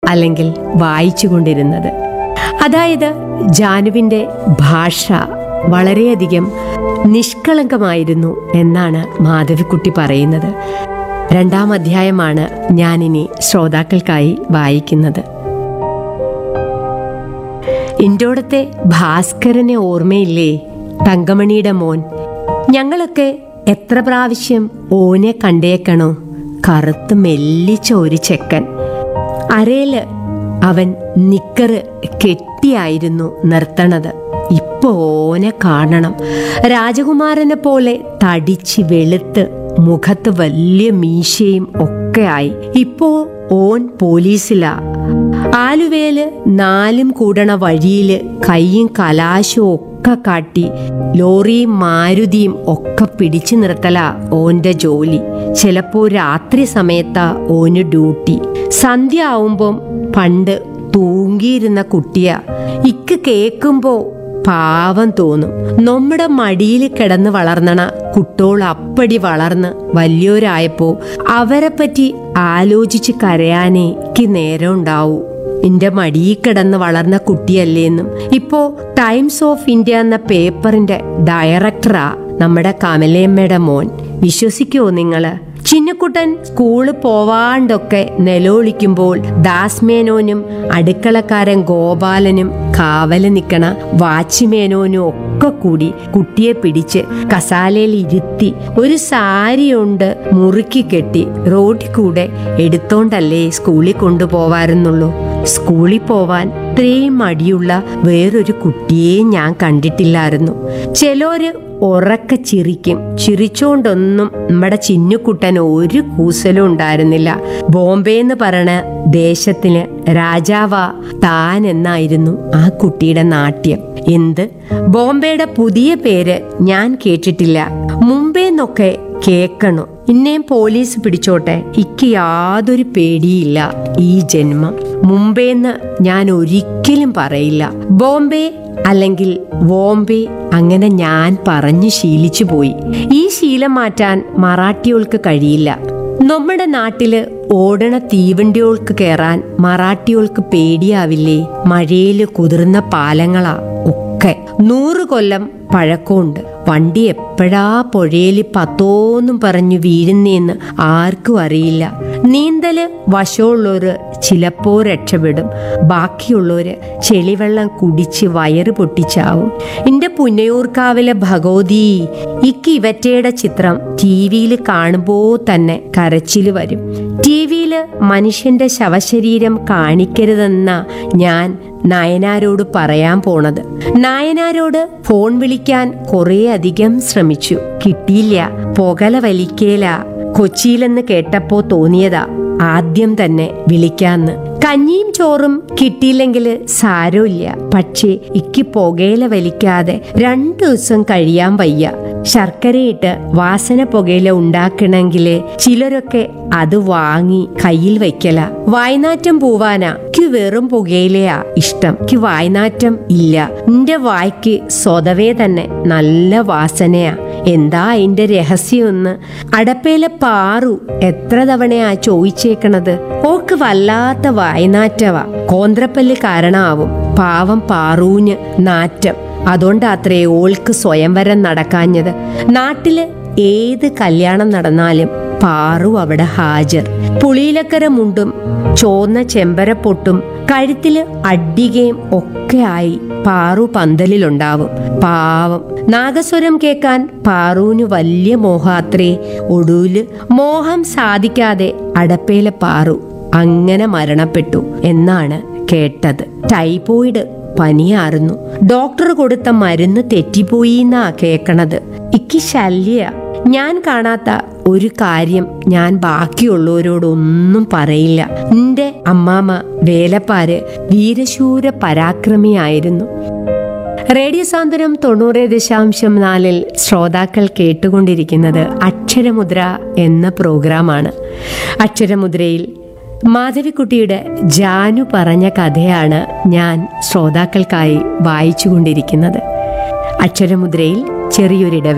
അല്ലെങ്കിൽ വായിച്ചുകൊണ്ടിരുന്നത് അതായത് ജാനുവിൻ്റെ ഭാഷ വളരെയധികം നിഷ്കളങ്കമായിരുന്നു എന്നാണ് മാധവിക്കുട്ടി പറയുന്നത് രണ്ടാം അധ്യായമാണ് ഞാനിനി ശ്രോതാക്കൾക്കായി വായിക്കുന്നത് ഇൻ്റോടത്തെ ഭാസ്കരനെ ഓർമ്മയില്ലേ തങ്കമണിയുടെ മോൻ ഞങ്ങളൊക്കെ എത്ര പ്രാവശ്യം ഓനെ കണ്ടേക്കണോ കറുത്ത് മെല്ലിച്ച ഒരു ചെക്കൻ അരയില് അവൻ നിക്കറ് കെട്ടിയായിരുന്നു നിർത്തണത് ഇപ്പൊ ഓനെ കാണണം രാജകുമാരനെ പോലെ തടിച്ച് വെളുത്ത് മുഖത്ത് വലിയ മീശയും ഒക്കെ ആയി ഇപ്പോ ഓൻ പോലീസിലാ ആലുവേല് നാലും കൂടണ വഴിയില് കൈയും കലാശവും ഒക്കെ കാട്ടി ലോറിയും മാരുതിയും ഒക്കെ പിടിച്ചു നിർത്തലാ ഓന്റെ ജോലി ചിലപ്പോ രാത്രി സമയത്താ ഓന് ഡ്യൂട്ടി സന്ധ്യ ആവുമ്പം പണ്ട് തൂങ്ങിയിരുന്ന കുട്ടിയാ ഇക്ക് കേക്കുമ്പോ പാവം തോന്നും നമ്മുടെ മടിയിൽ കിടന്ന് വളർന്നണ കുട്ടോൾ അപ്പടി വളർന്ന് വലിയോരായപ്പോ അവരെ പറ്റി ആലോചിച്ച് കരയാനേ എനിക്ക് നേരം ഉണ്ടാവൂ എന്റെ മടിയിൽ കിടന്ന് വളർന്ന കുട്ടിയല്ലേന്നും ഇപ്പോ ടൈംസ് ഓഫ് ഇന്ത്യ എന്ന പേപ്പറിന്റെ ഡയറക്ടറാ നമ്മുടെ കമലയമ്മയുടെ മോൻ വിശ്വസിക്കുവോ നിങ്ങള് ചിന്നക്കുട്ടൻ സ്കൂളിൽ പോവാണ്ടൊക്കെ നിലവിളിക്കുമ്പോൾ ദാസ്മേനോനും അടുക്കളക്കാരൻ ഗോപാലനും കാവല് നിക്കണ വാച്ച്മേനോനും ഒക്കെ കൂടി കുട്ടിയെ പിടിച്ച് കസാലയിൽ ഇരുത്തി ഒരു സാരി കൊണ്ട് മുറുക്കി കെട്ടി റോഡിൽ കൂടെ എടുത്തോണ്ടല്ലേ സ്കൂളിൽ കൊണ്ടുപോവാറുന്നുള്ളൂ സ്കൂളിൽ പോവാൻ ഇത്രയും മടിയുള്ള വേറൊരു കുട്ടിയെ ഞാൻ കണ്ടിട്ടില്ലായിരുന്നു ചിലര് ഉറക്ക ചിരിക്കും ചിരിച്ചോണ്ടൊന്നും നമ്മുടെ ചിന്നുക്കുട്ടൻ ഒരു കൂസലും ഉണ്ടായിരുന്നില്ല ബോംബെ എന്ന് പറയണ ദേശത്തിന് രാജാവ താൻ എന്നായിരുന്നു ആ കുട്ടിയുടെ നാട്യം എന്ത് ബോംബെയുടെ പുതിയ പേര് ഞാൻ കേട്ടിട്ടില്ല മുംബൈന്നൊക്കെ കേക്കണു ഇന്നേം പോലീസ് പിടിച്ചോട്ടെ ഇക്ക് യാതൊരു പേടിയില്ല ഈ ജന്മം മുംബൈന്ന് ഞാൻ ഒരിക്കലും പറയില്ല ബോംബെ അല്ലെങ്കിൽ ബോംബെ അങ്ങനെ ഞാൻ പറഞ്ഞു ശീലിച്ചു പോയി ഈ ശീലം മാറ്റാൻ മറാഠികൾക്ക് കഴിയില്ല നമ്മുടെ നാട്ടില് ഓടണ തീവണ്ടികൾക്ക് കയറാൻ മറാഠികൾക്ക് പേടിയാവില്ലേ മഴയില് കുതിർന്ന പാലങ്ങളാ ഒക്കെ നൂറ് കൊല്ലം പഴക്കമുണ്ട് വണ്ടി എപ്പോഴാ പുഴയില് പത്തോന്നും പറഞ്ഞു വീഴുന്നേന്ന് ആർക്കും അറിയില്ല നീന്തല് വശമുള്ളവര് ചിലപ്പോ രക്ഷപ്പെടും ബാക്കിയുള്ളവര് ചെളിവെള്ളം കുടിച്ച് വയറ് പൊട്ടിച്ചാവും എന്റെ പുന്നയൂർക്കാവിലെ ഭഗവതി ഇക്ക് ഇവറ്റയുടെ ചിത്രം ടി വിയിൽ കാണുമ്പോ തന്നെ കരച്ചില് വരും ടി വിയിൽ മനുഷ്യന്റെ ശവശരീരം കാണിക്കരുതെന്ന ഞാൻ നായനാരോട് പറയാൻ പോണത് നായനാരോട് ഫോൺ വിളിക്കാൻ കുറേ അധികം ശ്രമിച്ചു കിട്ടിയില്ല പുകല വലിക്കേല കൊച്ചിയിലെന്ന് കേട്ടപ്പോ തോന്നിയതാ ആദ്യം തന്നെ വിളിക്കാന്ന് കഞ്ഞിയും ചോറും കിട്ടിയില്ലെങ്കിൽ സാരമില്ല പക്ഷേ ഇക്ക് പുകയില വലിക്കാതെ രണ്ടു ദിവസം കഴിയാൻ വയ്യ ശർക്കരയിട്ട് വാസന പുകയില ഉണ്ടാക്കണമെങ്കിൽ ചിലരൊക്കെ അത് വാങ്ങി കയ്യിൽ വെക്കല വായ്നാറ്റം പോവാനാ എനിക്ക് വെറും പുകയിലയാ ഇഷ്ടം എനിക്ക് വായ്നാറ്റം ഇല്ല എന്റെ വായ്ക്ക് സ്വതവേ തന്നെ നല്ല വാസനയാ എന്താ അതിന്റെ രഹസ്യമൊന്ന് അടപ്പയിലെ പാറു എത്ര തവണയാ ചോദിച്ചേക്കണത് ഓക്ക് വല്ലാത്ത വായ്നാറ്റവാ കോന്ത്രപ്പല്ല് കാരണമാവും പാവം പാറൂന് നാറ്റം അതുകൊണ്ടാത്രേ ഓൾക്ക് സ്വയംവരം നടക്കാഞ്ഞത് നാട്ടില് ഏത് കല്യാണം നടന്നാലും പാറു അവിടെ ഹാജർ പുളിയിലക്കര മുണ്ടും ചോന്ന ചെമ്പരപ്പൊട്ടും കഴുത്തില് അഡികയും ഒക്കെ ആയി പാറു പന്തലിലുണ്ടാവും പാവം നാഗസ്വരം കേൾക്കാൻ പാറുവിന് വലിയ മോഹാത്രേ ഒടുവില് മോഹം സാധിക്കാതെ അടപ്പയിലെ പാറു അങ്ങനെ മരണപ്പെട്ടു എന്നാണ് കേട്ടത് ടൈഫോയിഡ് പനിയാറുന്നു ഡോക്ടർ കൊടുത്ത മരുന്ന് തെറ്റിപ്പോയി എന്നാ കേക്കണത് ഇക്ക് ശല്യ ഞാൻ കാണാത്ത ഒരു കാര്യം ഞാൻ ബാക്കിയുള്ളവരോടൊന്നും പറയില്ല എന്റെ അമ്മാമ്മ വേലപ്പാര് വീരശൂര പരാക്രമിയായിരുന്നു റേഡിയോ സാന്ത്വനം തൊണ്ണൂറ് ദശാംശം നാലിൽ ശ്രോതാക്കൾ കേട്ടുകൊണ്ടിരിക്കുന്നത് അക്ഷരമുദ്ര എന്ന പ്രോഗ്രാമാണ് അക്ഷരമുദ്രയിൽ മാധവിക്കുട്ടിയുടെ ജാനു പറഞ്ഞ കഥയാണ് ഞാൻ ശ്രോതാക്കൾക്കായി വായിച്ചുകൊണ്ടിരിക്കുന്നത് അക്ഷരമുദ്രയിൽ ചെറിയൊരിടവേള